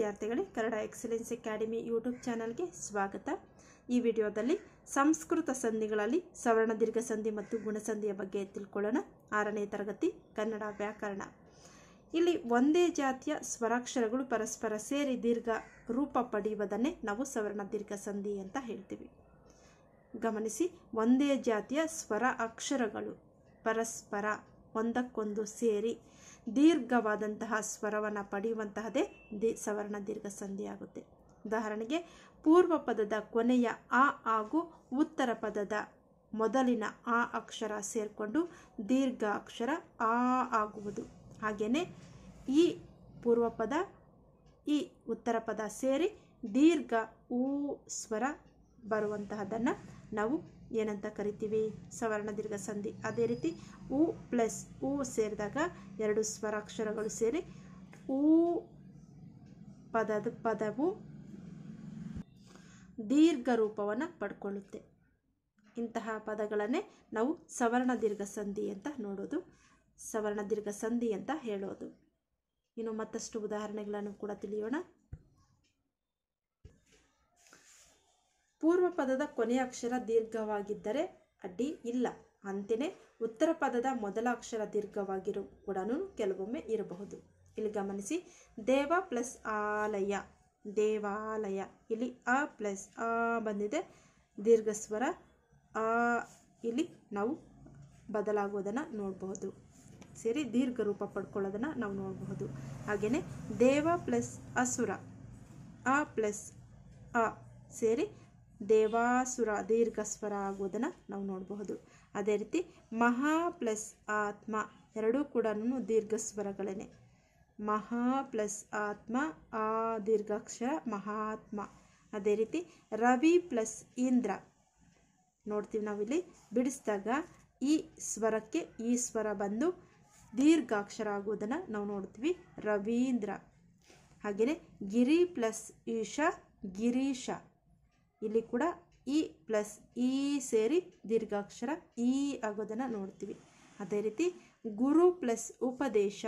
ವಿದ್ಯಾರ್ಥಿಗಳೇ Kannada excellence academy YouTube ಚಾನಲ್ಗೆ ಸ್ವಾಗತ ಈ ವಿಡಿಯೋದಲ್ಲಿ ಸಂಸ್ಕೃತ ಸಂಧಿಗಳಲ್ಲಿ ಸವರ್ಣ ದೀರ್ಘ ಸಂಧಿ ಮತ್ತು ಗುಣಸಂಧಿಯ ಬಗ್ಗೆ ತಿಳ್ಕೊಳ್ಳೋಣ ಆರನೇ ತರಗತಿ ಕನ್ನಡ ವ್ಯಾಕರಣ ಇಲ್ಲಿ ಒಂದೇ ಜಾತಿಯ ಸ್ವರಾಕ್ಷರಗಳು ಪರಸ್ಪರ ಸೇರಿ ದೀರ್ಘ ರೂಪ ಪಡೆಯುವುದನ್ನೇ ನಾವು ಸವರ್ಣ ದೀರ್ಘ ಸಂಧಿ ಅಂತ ಹೇಳ್ತೀವಿ ಗಮನಿಸಿ ಒಂದೇ ಜಾತಿಯ ಸ್ವರ ಅಕ್ಷರಗಳು ಪರಸ್ಪರ ಒಂದಕ್ಕೊಂದು ಸೇರಿ ದೀರ್ಘವಾದಂತಹ ಸ್ವರವನ್ನು ಪಡೆಯುವಂತಹದೇ ದಿ ಸವರ್ಣ ದೀರ್ಘ ಸಂಧಿ ಆಗುತ್ತೆ ಉದಾಹರಣೆಗೆ ಪೂರ್ವ ಪದದ ಕೊನೆಯ ಆ ಹಾಗೂ ಉತ್ತರ ಪದದ ಮೊದಲಿನ ಆ ಅಕ್ಷರ ಸೇರಿಕೊಂಡು ದೀರ್ಘ ಅಕ್ಷರ ಆ ಆಗುವುದು ಹಾಗೆಯೇ ಈ ಪೂರ್ವ ಪದ ಈ ಉತ್ತರ ಪದ ಸೇರಿ ದೀರ್ಘ ಊ ಸ್ವರ ಬರುವಂತಹದನ್ನು ನಾವು ಏನಂತ ಕರಿತೀವಿ ಸವರ್ಣ ದೀರ್ಘ ಸಂಧಿ ಅದೇ ರೀತಿ ಉ ಪ್ಲಸ್ ಉ ಸೇರಿದಾಗ ಎರಡು ಸ್ವರಾಕ್ಷರಗಳು ಸೇರಿ ಊ ಪದದ ಪದವು ದೀರ್ಘ ರೂಪವನ್ನು ಪಡ್ಕೊಳ್ಳುತ್ತೆ ಇಂತಹ ಪದಗಳನ್ನೇ ನಾವು ಸವರ್ಣ ದೀರ್ಘ ಸಂಧಿ ಅಂತ ನೋಡೋದು ಸವರ್ಣ ದೀರ್ಘ ಸಂಧಿ ಅಂತ ಹೇಳೋದು ಇನ್ನು ಮತ್ತಷ್ಟು ಉದಾಹರಣೆಗಳನ್ನು ಕೂಡ ತಿಳಿಯೋಣ ಪೂರ್ವ ಪದದ ಕೊನೆಯ ಅಕ್ಷರ ದೀರ್ಘವಾಗಿದ್ದರೆ ಅಡ್ಡಿ ಇಲ್ಲ ಅಂತೆಯೇ ಉತ್ತರ ಪದದ ಮೊದಲ ಅಕ್ಷರ ದೀರ್ಘವಾಗಿರು ಕೂಡ ಕೆಲವೊಮ್ಮೆ ಇರಬಹುದು ಇಲ್ಲಿ ಗಮನಿಸಿ ದೇವ ಪ್ಲಸ್ ಆಲಯ ದೇವಾಲಯ ಇಲ್ಲಿ ಅ ಪ್ಲಸ್ ಆ ಬಂದಿದೆ ದೀರ್ಘ ಸ್ವರ ಆ ಇಲ್ಲಿ ನಾವು ಬದಲಾಗುವುದನ್ನು ನೋಡಬಹುದು ಸೇರಿ ದೀರ್ಘ ರೂಪ ಪಡ್ಕೊಳ್ಳೋದನ್ನು ನಾವು ನೋಡಬಹುದು ಹಾಗೆಯೇ ದೇವ ಪ್ಲಸ್ ಅಸುರ ಆ ಪ್ಲಸ್ ಅ ಸೇರಿ ದೇವಾಸುರ ದೀರ್ಘ ಸ್ವರ ಆಗುವುದನ್ನು ನಾವು ನೋಡಬಹುದು ಅದೇ ರೀತಿ ಮಹಾ ಪ್ಲಸ್ ಆತ್ಮ ಎರಡೂ ಕೂಡ ದೀರ್ಘ ಸ್ವರಗಳೇ ಮಹಾ ಪ್ಲಸ್ ಆತ್ಮ ಆ ದೀರ್ಘಾಕ್ಷರ ಮಹಾತ್ಮ ಅದೇ ರೀತಿ ರವಿ ಪ್ಲಸ್ ಇಂದ್ರ ನೋಡ್ತೀವಿ ನಾವಿಲ್ಲಿ ಬಿಡಿಸಿದಾಗ ಈ ಸ್ವರಕ್ಕೆ ಈ ಸ್ವರ ಬಂದು ದೀರ್ಘಾಕ್ಷರ ಆಗುವುದನ್ನು ನಾವು ನೋಡ್ತೀವಿ ರವೀಂದ್ರ ಹಾಗೆಯೇ ಗಿರಿ ಪ್ಲಸ್ ಈಶ ಗಿರೀಶ ಇಲ್ಲಿ ಕೂಡ ಇ ಪ್ಲಸ್ ಈ ಸೇರಿ ದೀರ್ಘಾಕ್ಷರ ಈ ಆಗೋದನ್ನು ನೋಡ್ತೀವಿ ಅದೇ ರೀತಿ ಗುರು ಪ್ಲಸ್ ಉಪದೇಶ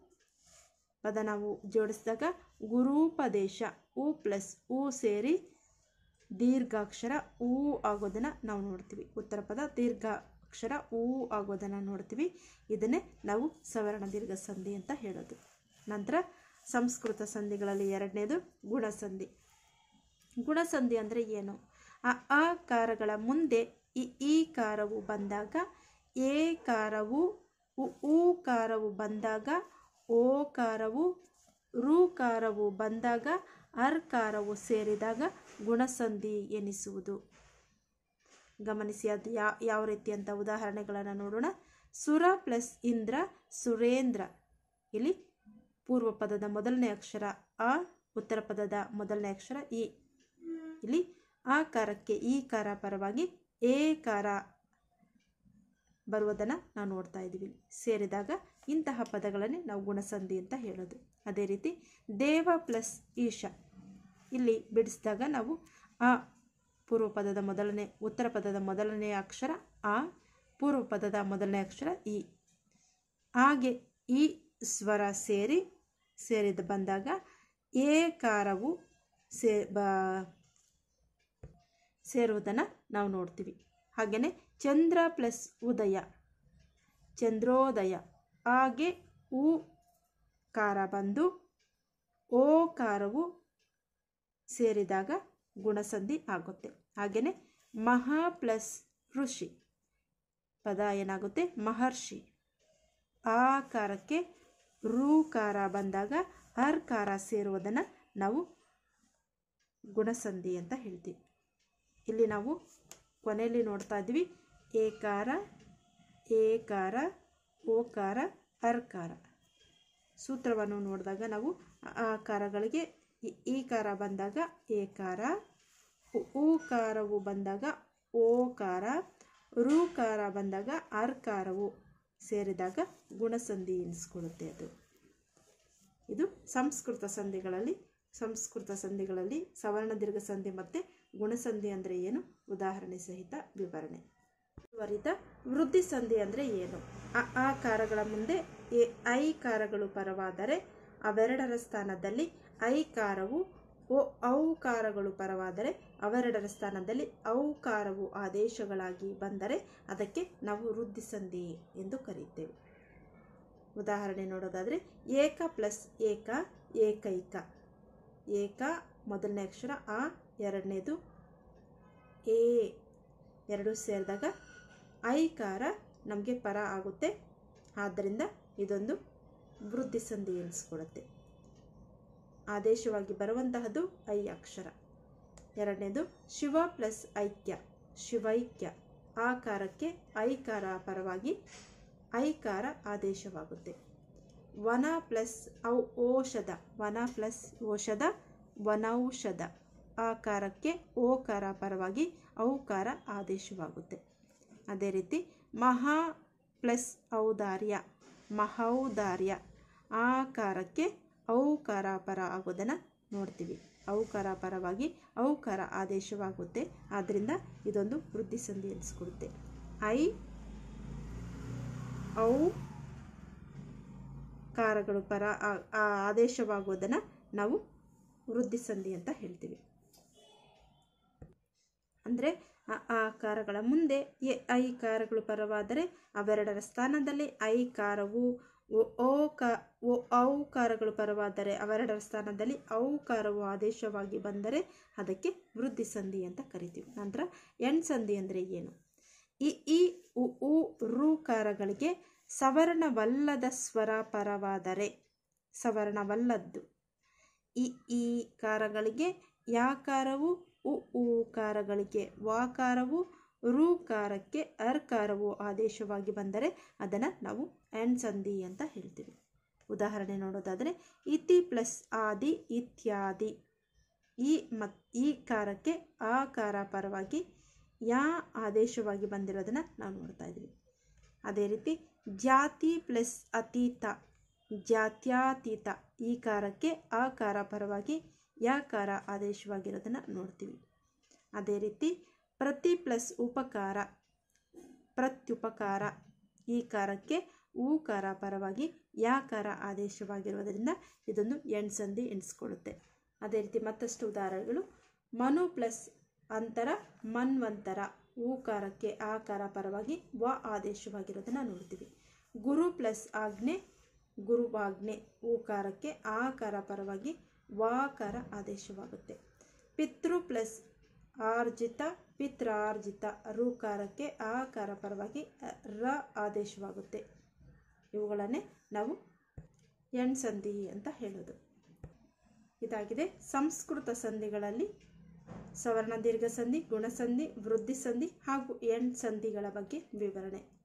ಪದ ನಾವು ಜೋಡಿಸಿದಾಗ ಗುರೂಪದೇಶ ಉ ಪ್ಲಸ್ ಉ ಸೇರಿ ದೀರ್ಘಾಕ್ಷರ ಊ ಆಗೋದನ್ನು ನಾವು ನೋಡ್ತೀವಿ ಉತ್ತರ ಪದ ದೀರ್ಘ ಅಕ್ಷರ ಊ ಆಗೋದನ್ನು ನೋಡ್ತೀವಿ ಇದನ್ನೇ ನಾವು ಸವರ್ಣ ದೀರ್ಘ ಸಂಧಿ ಅಂತ ಹೇಳೋದು ನಂತರ ಸಂಸ್ಕೃತ ಸಂಧಿಗಳಲ್ಲಿ ಎರಡನೇದು ಗುಣಸಂಧಿ ಗುಣಸಂಧಿ ಅಂದರೆ ಏನು ಆ ಆ ಕಾರಗಳ ಮುಂದೆ ಈ ಈ ಕಾರವು ಬಂದಾಗ ಏ ಕಾರವು ಉ ಕಾರವು ಬಂದಾಗ ಓಕಾರವು ಋಕಾರವು ಬಂದಾಗ ಅರ್ಕಾರವು ಸೇರಿದಾಗ ಗುಣಸಂಧಿ ಎನಿಸುವುದು ಗಮನಿಸಿ ಅದು ಯಾ ಯಾವ ರೀತಿ ಅಂತ ಉದಾಹರಣೆಗಳನ್ನು ನೋಡೋಣ ಸುರ ಪ್ಲಸ್ ಇಂದ್ರ ಸುರೇಂದ್ರ ಇಲ್ಲಿ ಪೂರ್ವ ಪದದ ಮೊದಲನೇ ಅಕ್ಷರ ಆ ಉತ್ತರ ಪದದ ಮೊದಲನೇ ಅಕ್ಷರ ಇ ಇಲ್ಲಿ ಆ ಕಾರಕ್ಕೆ ಈ ಕಾರ ಪರವಾಗಿ ಏ ಕಾರ ಬರುವುದನ್ನು ನಾವು ನೋಡ್ತಾ ಇದ್ದೀವಿ ಸೇರಿದಾಗ ಇಂತಹ ಪದಗಳನ್ನೇ ನಾವು ಗುಣಸಂಧಿ ಅಂತ ಹೇಳೋದು ಅದೇ ರೀತಿ ದೇವ ಪ್ಲಸ್ ಈಶ ಇಲ್ಲಿ ಬಿಡಿಸಿದಾಗ ನಾವು ಆ ಪೂರ್ವ ಪದದ ಮೊದಲನೇ ಉತ್ತರ ಪದದ ಮೊದಲನೇ ಅಕ್ಷರ ಆ ಪೂರ್ವ ಪದದ ಮೊದಲನೇ ಅಕ್ಷರ ಇ ಹಾಗೆ ಈ ಸ್ವರ ಸೇರಿ ಸೇರಿದ ಬಂದಾಗ ಏಕಾರವು ಸೇ ಬ ಸೇರುವುದನ್ನು ನಾವು ನೋಡ್ತೀವಿ ಹಾಗೆಯೇ ಚಂದ್ರ ಪ್ಲಸ್ ಉದಯ ಚಂದ್ರೋದಯ ಹಾಗೆ ಉ ಕಾರ ಬಂದು ಓಕಾರವು ಸೇರಿದಾಗ ಗುಣಸಂಧಿ ಆಗುತ್ತೆ ಹಾಗೆಯೇ ಮಹಾ ಪ್ಲಸ್ ಋಷಿ ಪದ ಏನಾಗುತ್ತೆ ಮಹರ್ಷಿ ಆಕಾರಕ್ಕೆ ಋಕಾರ ಬಂದಾಗ ಅರ್ಕಾರ ಸೇರುವುದನ್ನು ನಾವು ಗುಣಸಂಧಿ ಅಂತ ಹೇಳ್ತೀವಿ ಇಲ್ಲಿ ನಾವು ಕೊನೆಯಲ್ಲಿ ನೋಡ್ತಾ ಇದ್ವಿ ಏಕಾರ ಏಕಾರ ಓಕಾರ ಅರ್ಕಾರ ಸೂತ್ರವನ್ನು ನೋಡಿದಾಗ ನಾವು ಆಕಾರಗಳಿಗೆ ಈಕಾರ ಬಂದಾಗ ಏಕಾರ ಊಕಾರವು ಬಂದಾಗ ಓಕಾರ ಋಕಾರ ಬಂದಾಗ ಅರ್ಕಾರವು ಸೇರಿದಾಗ ಗುಣಸಂಧಿ ಎನಿಸ್ಕೊಳ್ಳುತ್ತೆ ಅದು ಇದು ಸಂಸ್ಕೃತ ಸಂಧಿಗಳಲ್ಲಿ ಸಂಸ್ಕೃತ ಸಂಧಿಗಳಲ್ಲಿ ಸವರ್ಣ ದೀರ್ಘ ಸಂಧಿ ಮತ್ತು ಗುಣಸಂಧಿ ಅಂದರೆ ಏನು ಉದಾಹರಣೆ ಸಹಿತ ವಿವರಣೆ ಮುಂದುವರಿದ ವೃದ್ಧಿ ಸಂಧಿ ಅಂದರೆ ಏನು ಅ ಆ ಕಾರಗಳ ಮುಂದೆ ಎ ಐ ಕಾರಗಳು ಪರವಾದರೆ ಅವೆರಡರ ಸ್ಥಾನದಲ್ಲಿ ಐಕಾರವು ಓ ಔಕಾರಗಳು ಪರವಾದರೆ ಅವೆರಡರ ಸ್ಥಾನದಲ್ಲಿ ಔಕಾರವು ಆದೇಶಗಳಾಗಿ ಬಂದರೆ ಅದಕ್ಕೆ ನಾವು ವೃದ್ಧಿ ಸಂಧಿ ಎಂದು ಕರೆಯುತ್ತೇವೆ ಉದಾಹರಣೆ ನೋಡೋದಾದರೆ ಏಕ ಪ್ಲಸ್ ಏಕ ಏಕೈಕ ಏಕ ಮೊದಲನೇ ಅಕ್ಷರ ಆ ಎರಡನೇದು ಎ ಎರಡು ಸೇರಿದಾಗ ಐಕಾರ ನಮಗೆ ಪರ ಆಗುತ್ತೆ ಆದ್ದರಿಂದ ಇದೊಂದು ವೃದ್ಧಿ ಸಂಧಿ ಎನಿಸ್ಕೊಡುತ್ತೆ ಆದೇಶವಾಗಿ ಬರುವಂತಹದ್ದು ಐ ಅಕ್ಷರ ಎರಡನೇದು ಶಿವ ಪ್ಲಸ್ ಐಕ್ಯ ಶಿವೈಕ್ಯ ಆಕಾರಕ್ಕೆ ಐಕಾರ ಪರವಾಗಿ ಐಕಾರ ಆದೇಶವಾಗುತ್ತೆ ವನ ಪ್ಲಸ್ ಔ ಔಷಧ ವನ ಪ್ಲಸ್ ಔಷಧ ವನೌಷಧ ಆಕಾರಕ್ಕೆ ಓಕಾರ ಪರವಾಗಿ ಔಕಾರ ಆದೇಶವಾಗುತ್ತೆ ಅದೇ ರೀತಿ ಮಹಾ ಪ್ಲಸ್ ಔದಾರ್ಯ ಮಹೌದಾರ್ಯ ಆಕಾರಕ್ಕೆ ಔಕಾರ ಪರ ಆಗೋದನ್ನು ನೋಡ್ತೀವಿ ಔಕಾರ ಪರವಾಗಿ ಔಕಾರ ಆದೇಶವಾಗುತ್ತೆ ಆದ್ದರಿಂದ ಇದೊಂದು ವೃದ್ಧಿ ಸಂಧಿ ಎನಿಸ್ಕೊಡುತ್ತೆ ಐ ಔ ಕಾರಗಳು ಪರ ಆ- ಆ ಆದೇಶವಾಗುವುದನ್ನು ನಾವು ವೃದ್ಧಿ ಸಂಧಿ ಅಂತ ಹೇಳ್ತೀವಿ ಅಂದರೆ ಆ ಆಕಾರಗಳ ಮುಂದೆ ಎ ಐಕಾರಗಳು ಪರವಾದರೆ ಅವೆರಡರ ಸ್ಥಾನದಲ್ಲಿ ಐಕಾರವು ಒ- ಓಕ ಒ- ಔಕಾರಗಳು ಪರವಾದರೆ ಅವೆರಡರ ಸ್ಥಾನದಲ್ಲಿ ಔಕಾರವು ಆದೇಶವಾಗಿ ಬಂದರೆ ಅದಕ್ಕೆ ವೃದ್ಧಿ ಸಂಧಿ ಅಂತ ಕರಿತೀವಿ ನಂತರ ಎಣ್ ಸಂಧಿ ಅಂದರೆ ಏನು ಇ ಈ ಉ ಉ ಋಕಾರಗಳಿಗೆ ಸವರ್ಣವಲ್ಲದ ಸ್ವರ ಪರವಾದರೆ ಸವರ್ಣವಲ್ಲದ್ದು ಇ ಈ ಕಾರಗಳಿಗೆ ಯಾಕಾರವು ಉ ಊಕಾರಗಳಿಗೆ ವಾಕಾರವು ಋಕಾರಕ್ಕೆ ಅರ್ಕಾರವು ಆದೇಶವಾಗಿ ಬಂದರೆ ಅದನ್ನು ನಾವು ಆ್ಯಂಡ್ ಸಂಧಿ ಅಂತ ಹೇಳ್ತೀವಿ ಉದಾಹರಣೆ ನೋಡೋದಾದರೆ ಇತಿ ಪ್ಲಸ್ ಆದಿ ಇತ್ಯಾದಿ ಈ ಮತ್ ಈ ಕಾರಕ್ಕೆ ಆ ಕಾರ ಪರವಾಗಿ ಯಾ ಆದೇಶವಾಗಿ ಬಂದಿರೋದನ್ನು ನಾವು ನೋಡ್ತಾ ಇದ್ದೀವಿ ಅದೇ ರೀತಿ ಜಾತಿ ಪ್ಲಸ್ ಅತೀತ ಜಾತ್ಯಾತೀತ ಈ ಕಾರಕ್ಕೆ ಆ ಕಾರ ಪರವಾಗಿ ಯಾಕಾರ ಆದೇಶವಾಗಿರೋದನ್ನು ನೋಡ್ತೀವಿ ಅದೇ ರೀತಿ ಪ್ರತಿ ಪ್ಲಸ್ ಉಪಕಾರ ಪ್ರತ್ಯುಪಕಾರ ಈ ಕಾರಕ್ಕೆ ಊಕಾರ ಪರವಾಗಿ ಯಾಕಾರ ಆದೇಶವಾಗಿರುವುದರಿಂದ ಇದೊಂದು ಎಣ್ಸಂಧಿ ಎಣಿಸ್ಕೊಳ್ಳುತ್ತೆ ಅದೇ ರೀತಿ ಮತ್ತಷ್ಟು ಉದಾಹರಣೆಗಳು ಮನು ಪ್ಲಸ್ ಅಂತರ ಮನ್ವಂತರ ಊಕಾರಕ್ಕೆ ಆಕಾರ ಪರವಾಗಿ ವ ಆದೇಶವಾಗಿರೋದನ್ನು ನೋಡ್ತೀವಿ ಗುರು ಪ್ಲಸ್ ಆಜ್ಞೆ ಗುರುವಾಜ್ಞೆ ಊಕಾರಕ್ಕೆ ಆಕಾರ ಪರವಾಗಿ ವಾಕಾರ ಆದೇಶವಾಗುತ್ತೆ ಪಿತೃ ಪ್ಲಸ್ ಆರ್ಜಿತ ಪಿತ್ರಾರ್ಜಿತ ಋಕಾರಕ್ಕೆ ಆಕಾರ ಪರವಾಗಿ ಅ, ರ ಆದೇಶವಾಗುತ್ತೆ ಇವುಗಳನ್ನೇ ನಾವು ಎಣ್ ಸಂಧಿ ಅಂತ ಹೇಳೋದು ಇದಾಗಿದೆ ಸಂಸ್ಕೃತ ಸಂಧಿಗಳಲ್ಲಿ ಸವರ್ಣ ದೀರ್ಘ ಸಂಧಿ ಗುಣಸಂಧಿ ವೃದ್ಧಿ ಸಂಧಿ ಹಾಗೂ ಎಣ್ ಸಂಧಿಗಳ ಬಗ್ಗೆ ವಿವರಣೆ